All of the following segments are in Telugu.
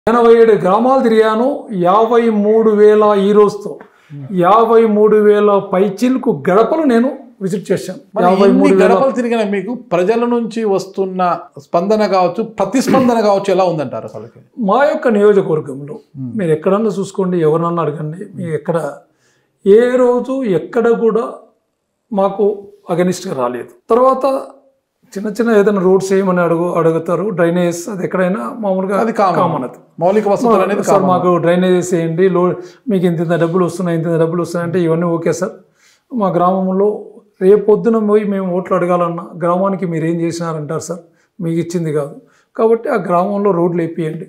ఎనభై ఏడు గ్రామాలు తిరిగాను యాభై మూడు వేల ఈ రోజుతో యాభై మూడు వేల పైచిల్కు గడపలు నేను విజిట్ చేశాను మరి యాభై ఇన్ని మూడు వేల గడపలు తిరిగిన మీకు ప్రజల నుంచి వస్తున్న స్పందన కావచ్చు ప్రతిస్పందన కావచ్చు ఎలా ఉందంటారు అసలుకి మా యొక్క నియోజకవర్గంలో మీరు ఎక్కడన్నా చూసుకోండి ఎవరన్నా అడగండి మీ ఎక్కడ ఏ రోజు ఎక్కడ కూడా మాకు అగనిస్ట్గా రాలేదు తర్వాత చిన్న చిన్న ఏదైనా రోడ్స్ ఏమని అడుగు అడుగుతారు డ్రైనేజ్ అది ఎక్కడైనా మామూలుగా అది కామన్ కామన్ అది మౌలిక వసతులు అనేది సార్ మాకు డ్రైనేజెస్ వేయండి లో మీకు ఇంత ఇంత డబ్బులు వస్తున్నాయి ఇంత ఇంత డబ్బులు వస్తున్నాయి అంటే ఇవన్నీ ఓకే సార్ మా గ్రామంలో రేపు పొద్దున పోయి మేము ఓట్లు అడగాలన్నా గ్రామానికి మీరు ఏం చేసినారంటారు సార్ మీకు ఇచ్చింది కాదు కాబట్టి ఆ గ్రామంలో రోడ్లు వేపియండి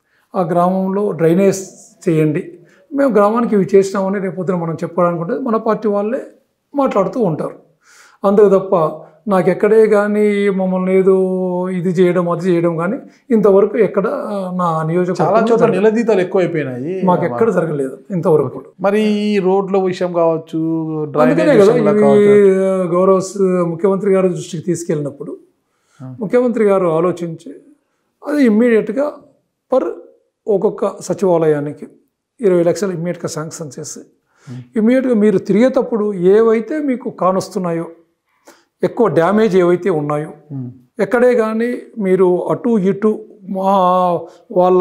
ఆ గ్రామంలో డ్రైనేజ్ చేయండి మేము గ్రామానికి ఇవి చేసినామని రేపు పొద్దున మనం చెప్పుకోవడానికి ఉంటుంది మన పార్టీ వాళ్ళే మాట్లాడుతూ ఉంటారు అందుకు తప్ప నాకు ఎక్కడే కానీ మమ్మల్ని ఏదో ఇది చేయడం అది చేయడం కానీ ఇంతవరకు ఎక్కడ నా చాలా నియోజకవర్గం చోట్ల నిలదీతాలు ఎక్కువైపోయినాయి మాకు ఎక్కడ జరగలేదు ఇంతవరకు మరి ఈ రోడ్ల విషయం కావచ్చు అందుకనే డ్రైనేజ్ కదా విషయంలో ఇవి కావచ్చు గౌరవ స- ముఖ్యమంత్రి గారి దృష్టికి తీసుకెళ్ళినప్పుడు ముఖ్యమంత్రి గారు ఆలోచించి అది ఇమ్మీడియట్గా పర్ ఒక్కొక్క సచివాలయానికి ఇరవై లక్షలు ఇమ్మీడియట్గా శాంక్షన్ చేసి ఇమ్మీడియట్గా మీరు తిరిగేటప్పుడు ఏవైతే మీకు కానొస్తున్నాయో ఎక్కువ డ్యామేజ్ ఏవైతే ఉన్నాయో ఉమ్. ఎక్కడే కానీ మీరు అటు ఇటు మా వాళ్ళ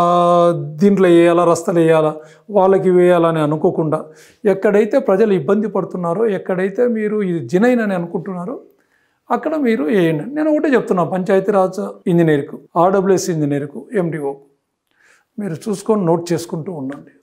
దీంట్లో వేయాలా రస్తలు వేయాలా వాళ్ళకి వేయాలని అనుకోకుండా ఎక్కడైతే ప్రజలు ఇబ్బంది పడుతున్నారో ఎక్కడైతే మీరు ఇది జినైన్ అని అనుకుంటున్నారో అక్కడ మీరు వేయండి నేను ఒకటే చెప్తున్నా పంచాయతీరాజ్ ఇంజనీర్కు ఆర్డబ్ల్యూఎస్ ఇంజనీర్కు ఎండిఓకు మీరు చూసుకొని నోట్ చేసుకుంటూ ఉండండి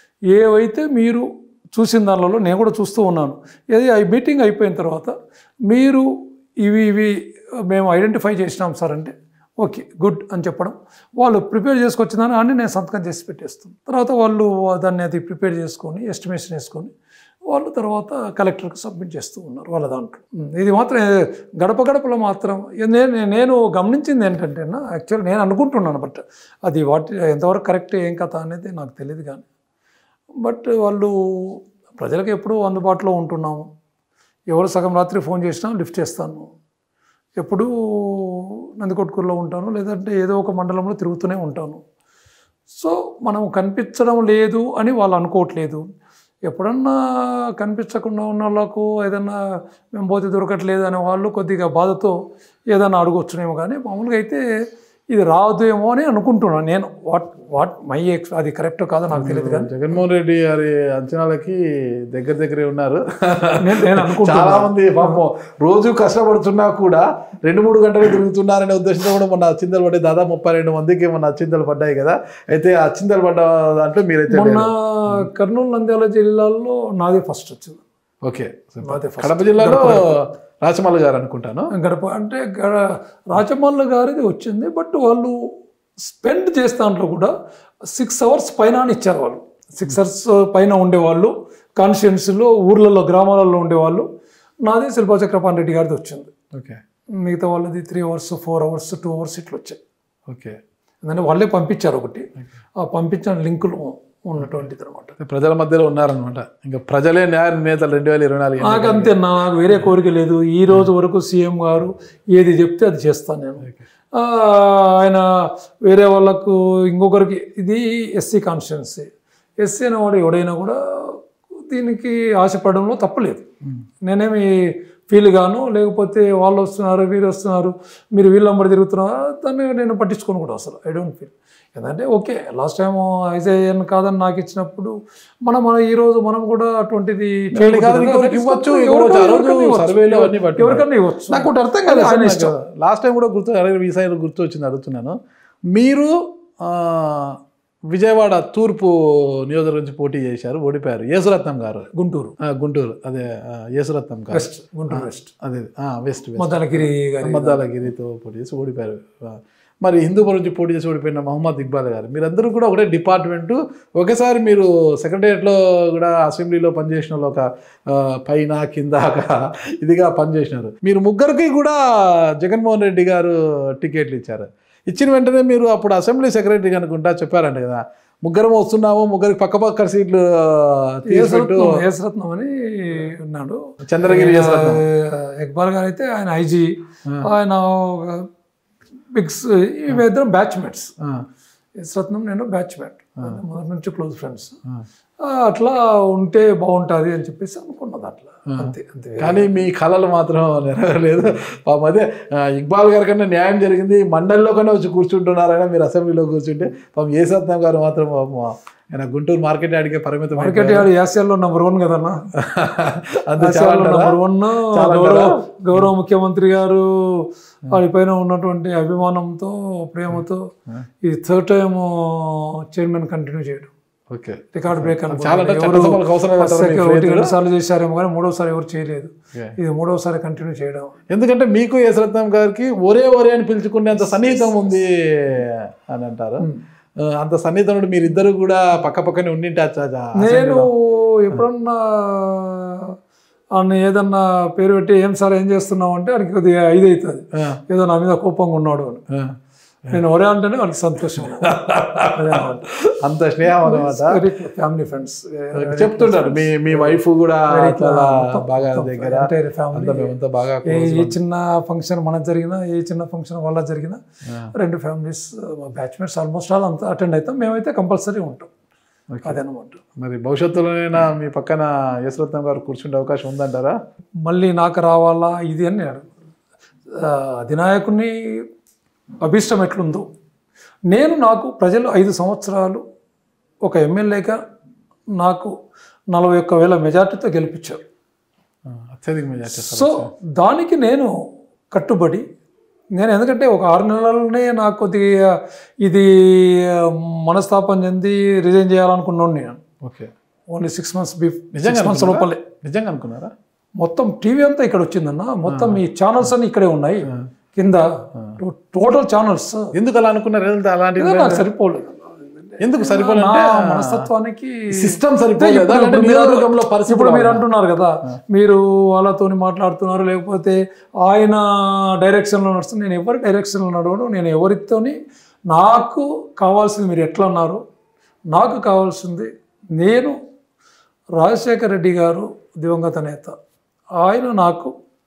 ఏవైతే మీరు చూసిన దానిలో నేను కూడా చూస్తూ ఉన్నాను ఏది ఈ మీటింగ్ అయిపోయిన తర్వాత మీరు ఇవి ఇవి మేము ఐడెంటిఫై చేసినాం సార్ అంటే ఓకే గుడ్ అని చెప్పడం వాళ్ళు ప్రిపేర్ చేసుకొచ్చిందని అన్ని నేను సంతకం చేసి పెట్టేస్తాను తర్వాత వాళ్ళు దాన్ని అది ప్రిపేర్ చేసుకొని ఎస్టిమేషన్ వేసుకొని వాళ్ళు తర్వాత కలెక్టర్కి సబ్మిట్ చేస్తూ ఉన్నారు వాళ్ళ దాంట్లో ఉమ్, ఇది మాత్రం ఏ- గడప గడపలో మాత్రం ఏ- నేను నేను గమనించింది ఏంటంటే యాక్చువల్ నేను అనుకుంటున్నాను బట్ అది వాటి ఎంతవరకు కరెక్ట్ ఏం కథ అనేది నాకు తెలియదు కానీ బట్ వాళ్ళు ప్రజలకు ఎప్పుడూ అందుబాటులో ఉంటున్నాము ఎవరు సగం రాత్రి ఫోన్ చేసినా లిఫ్ట్ చేస్తాను ఎప్పుడూ నందికొట్కూరులో ఉంటాను లేదంటే ఏదో ఒక మండలంలో తిరుగుతూనే ఉంటాను సో మనం కనిపించడం లేదు అని వాళ్ళు అనుకోవట్లేదు ఎప్పుడన్నా కనిపించకుండా ఉన్న వాళ్ళకు ఏదన్నా మేము పోతే దొరకట్లేదు అనే వాళ్ళు కొద్దిగా బాధతో ఏదైనా అడగొచ్చునేమో కానీ మామూలుగా అయితే ఇది రాదేమో అని అనుకుంటున్నాను నేను వాట్ వాట్ మై ఎక్స్ అది కరెక్ట్ కాదో నాకు తెలియదు కానీ జగన్మోహన్ రెడ్డి గారి అంచనాలకి దగ్గర దగ్గరే ఉన్నారు నేను నేను అనుకుంటున్నాను చాలా మంది పాపం రోజు కష్టపడుతున్నా కూడా రెండు మూడు గంటలు తిరుగుతున్నారనే ఉద్దేశంతో కూడా మొన్న అచ్చింతలు పడ్డాయి దాదాపు ముప్పై రెండు మందికి మొన్న అచ్చింతలు పడ్డాయి కదా అయితే ఆ అచ్చింతలు పడ్డ దాంట్లో మీరైతే మొన్న కర్నూలు నంద్యాల జిల్లాల్లో నాదే ఫస్ట్ వచ్చింది ఓకే నాదే ఫస్ట్ కడప జిల్లాలో రాచమల్లి గారు అనుకుంటాను గడప అంటే గ- రాచమల్ల గారిది వచ్చింది బట్ వాళ్ళు స్పెండ్ చేసే దాంట్లో కూడా సిక్స్ అవర్స్ పైన అని ఇచ్చారు వాళ్ళు సిక్స్ అవర్స్ పైన ఉండేవాళ్ళు కాన్స్టిట్యున్సీలో ఊర్లలో గ్రామాలలో ఉండేవాళ్ళు నాది శిల్పాచక్రపాణి రెడ్డి గారిది వచ్చింది ఓకే మిగతా వాళ్ళది three hours four hours two hours ఇట్లా వచ్చాయి ఓకే ఎందుకంటే వాళ్ళే పంపించారు ఒకటి ఆ పంపించిన లింకులు ఉన్నటువంటిది అనమాట ప్రజల మధ్యలో ఉన్నారనమాట ఇంకా ప్రజలే న్యాయ నేతలు రెండు వేల ఇరవై నాలుగు నాకు అంతే నాకు వేరే కోరిక లేదు ఈ రోజు వరకు సీఎం గారు ఏది చెప్తే అది చేస్తాను నేను ఆ, ఆయన వేరే వాళ్ళకు ఇంకొకరికి ఇది ఎస్సీ కాన్స్టిట్యున్సీ ఎస్సీ అనేవాడు ఎవడైనా కూడా దీనికి ఆశపడడంలో తప్పలేదు నేనేమి ఫీల్ గాను లేకపోతే వాళ్ళు వస్తున్నారు వీరు వస్తున్నారు మీరు వీళ్ళ నంబర్ తిరుగుతున్నారు దాన్ని నేను పట్టించుకోను కూడా అసలు ఐ డోంట్ ఫీల్ ఎందుకంటే ఓకే లాస్ట్ టైం ఐజేఎన్ కాదని నాకు ఇచ్చినప్పుడు మనం మన ఈ రోజు మనం కూడా అటువంటిది చేయకూడదు కాదు, కదా. ఇంకొకరికి ఇవ్వచ్చు, ఎవరికైనా ఇవ్వచ్చు. ఆ రోజు ఎవరికైనా ఇవ్వచ్చు. సర్వేలు అవన్నీ పట్టినారు. ఎవరికైనా ఇవ్వచ్చు నాకు ఒకటి అర్థం కాలేదు ఆయన అసలు ఇష్టం. నాకు. లాస్ట్ టైం కూడా గుర్తు అలాగే ఈసారి గుర్తు వచ్చింది అడుగుతున్నాను మీరు ఆ, విజయవాడ తూర్పు నియోజకవర్గం నుంచి పోటీ చేశారు ఓడిపోయారు యేసురత్నం గారు గుంటూరు ఆ, గుంటూరు అదే ఆ, యేసురత్నం గారు వెస్ట్ గుంటూరు వెస్ట్ అదే ఆ, వెస్ట్ వెస్ట్ మదనగిరి గారి మద్దాలగిరితో పోటీ చేసి ఓడిపోయారు ఆ, మరి హిందూపురం నుంచి పోటీ చేసి ఓడిపోయిన మహమ్మద్ ఇక్బాల్ గారు మీరందరూ కూడా ఒకటే డిపార్ట్మెంటు ఒకేసారి మీరు సెక్రటరియట్లో కూడా అసెంబ్లీలో పనిచేసిన వాళ్ళు ఒక ఆ, పైన కింద ఒక ఇదిగా పనిచేసినారు మీరు ముగ్గురికి కూడా జగన్మోహన్ రెడ్డి గారు టికెట్లు ఇచ్చారు ఇచ్చిన వెంటనే మీరు అప్పుడు అసెంబ్లీ సెక్రటరీ అనుకుంటా చెప్పారంట కదా ముగ్గురం వస్తున్నాము ముగ్గురికి పక్క పక్క సీట్లు తీసుకుంటూ యేసరత్నం యేసరత్నం అని ఉన్నాడు చంద్రగిరి యేసరత్నం. ఆ, ఇక్బాల్ గారు అయితే ఆయన ఐజీ ఆయన బిగ్స్ ఇద్దరం బ్యాచ్మేట్స్ ఆ, యశ్రత్నం నేను బ్యాచ్మేట్ మొదటి నుంచి క్లోజ్ ఫ్రెండ్స్ అట్లా ఉంటే బాగుంటుంది అని చెప్పేసి అనుకున్నది అట్లా అంతే అంతే కానీ మీ కళలు మాత్రం నెరవేరలేదు పాపం అదే ఆ, ఇక్బాల్ గారి కన్నా న్యాయం జరిగింది మండలిలో కన్నా వచ్చి కూర్చుంటున్నారైనా మీరు అసెంబ్లీలో కూర్చుంటే పాపం ఏ సత్యం గారు మాత్రం పాపం ఆయన గుంటూరు మార్కెట్ యార్డ్కే పరిమితం మార్కెట్ యార్డ్ యాసియాలో నెంబర్ వన్ కదన్నా అంతే చాలా ఆసియాలో అంటారా? నెంబర్ వన్ చాలా గౌరవ గౌరవ ముఖ్యమంత్రి గారు వారిపైన ఉన్నటువంటి అభిమానంతో ప్రేమతో ఈ థర్డ్ టైం చైర్మన్ కంటిన్యూ చేయడం ఓకే రికార్డ్ బ్రేక్ చాలా అంటే చట్టసభలకు అవసరం లేదంటారా మీ ఒకటి ప్రయత్నం? రెండు సార్లు చేశారేమో కానీ మూడోసారి ఎవరు చేయలేదు Okay. ఇది మూడోసారి కంటిన్యూ చేయడం ఎందుకంటే మీకు యశ్రత్నం గారికి ఒరే ఒరే అని పిలుచుకునేంత సన్నిహితం ఉంది అని అంటారు ఆ, అంత సన్నిహితం ఉండి మీరిద్దరు కూడా పక్క పక్కనే ఉండింటే అచ్చా అచ్చా. నేను ఎప్పుడన్నా ఆయన ఏదన్నా పేరు పెట్టి ఏం సార్ ఏం చేస్తున్నావు అంటే వాడికి కొద్దిగా ఇది అవుతుంది ఆ, ఏదో నా మీద కోపంగా ఉన్నాడు అని ఆ. నేను ఒరే అంటేనే వాళ్ళకి సంతోషం అంత స్నేహం అనమాట ఫ్యామిలీ ఫ్రెండ్స్ చెప్తుంటారు మీ మీ వైఫ్ కూడా చాలా బాగా దగ్గర ఎంటైర్ అంతా ఫ్యామిలీ మేమంతా బాగా ఏ ఏ చిన్న ఫంక్షన్ మనకు జరిగినా ఏ చిన్న ఫంక్షన్ వాళ్ళ జరిగినా రెండు ఫ్యామిలీస్ మా బ్యాచ్మేట్స్ ఆల్మోస్ట్ ఆల్ అంతా అటెండ్ అవుతాం మేమైతే కంపల్సరీ ఉంటాం అదనమాట మరి భవిష్యత్తులోనైనా మీ పక్కన యశ్రత్నం గారు కూర్చుండే అవకాశం ఉందంటారా మళ్ళీ నాకు రావాలా ఇది అని నేను ఆ, అధినాయకుని అభిష్టం ఎట్లుందో నేను నాకు ప్రజలు ఐదు సంవత్సరాలు ఒక ఎమ్మెల్యేగా నాకు నలభై ఒక్క వేల మెజార్టీతో గెలిపించారు ఆ, అత్యధిక మెజార్టీ సో దానికి నేను కట్టుబడి నేను ఎందుకంటే ఒక ఆరు నెలలనే నాకు కొద్దిగా ఇది మనస్తాపం చెంది రిజైన్ చేయాలనుకున్నాను నేను okay only six months be నిజంగా సిక్స్ మంత్స్ లోపలే నిజంగా అనుకున్నారా మొత్తం టీవీ అంతా ఇక్కడ వచ్చిందన్న మొత్తం ఈ ఛానల్స్ అన్ని ఇక్కడే ఉన్నాయి కింద టోటల్ ఛానల్స్ ఎందుకు అలా అనుకున్నారు ఎందుకు అలాంటిది నాకు సరిపోలేదు ఎందుకు సరిపోలే నా మనస్తత్వానికి సిస్టమ్ అంటే సరిపోలేదా ఇప్పుడు అంటే మీరు- నియోజకవర్గంలో పరిస్థితి ఇప్పుడు మీరు అంటున్నారు కదా మీరు వాళ్ళతోని మాట్లాడుతున్నారు లేకపోతే ఆయన డైరెక్షన్లో నడుస్తుంది నేను ఎవరి డైరెక్షన్లో నడవను నేను ఎవరితోని నాకు కావాల్సింది మీరు ఎట్లా అన్నారు నాకు కావాల్సింది నేను రాజశేఖర రెడ్డి గారు దివంగత నేత ఆయన నాకు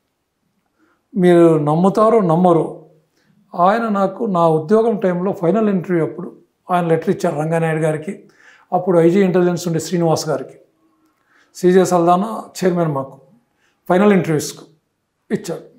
మీరు నమ్ముతారో నమ్మరు ఆయన నాకు నా ఉద్యోగం టైంలో ఫైనల్ ఇంటర్వ్యూ అప్పుడు ఆయన లెటర్ ఇచ్చారు రంగానాయుడు గారికి అప్పుడు ఐజీ ఇంటెలిజెన్స్ ఉండే శ్రీనివాస్ గారికి సిజే సల్దానా చైర్మన్ మాకు ఫైనల్ ఇంటర్వ్యూస్కు ఇచ్చాడు